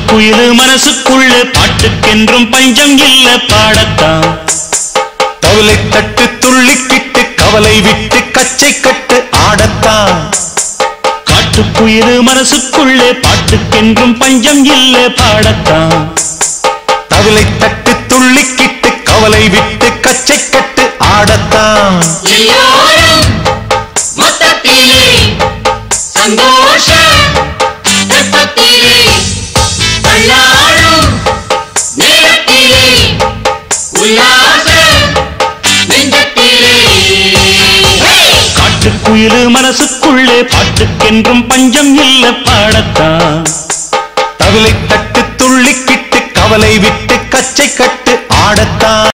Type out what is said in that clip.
காட்டுக்குயிலு மனசுக்குள்ள பாட்டுக்கென்றும் பஞ்சம் இல்ல பாடத்தான் தவளை தட்டு துள்ளிக்கிட்டு கவலை விட்டு கச்சை கட்டு ஆடத்தான் காட்டுக்குயிலு மனசுக்குள்ளே பாட்டுக்கென்றும் பஞ்சம் இல்ல பாடத்தான் தவளை தட்டு துள்ளிக்கிட்டு கவலை விட்டு கச்சை கட்டு ஆடத்தான் எல்லோரும் மொத்தத்திலே சந்தோஷ வெப்பத்திலே தள்ளாடும் நேரத்திலே உல்லாச நெஞ்சத்திலே காட்டுக்குயிலு மனசுக்குள்ளே பாட்டுக்கென்றும் பஞ்சம் இல்ல பாடத்தான் தவளை தட்டு துள்ளிக்கிட்டு கவலை விட்டு கச்சை கட்டு ஆடத்தான்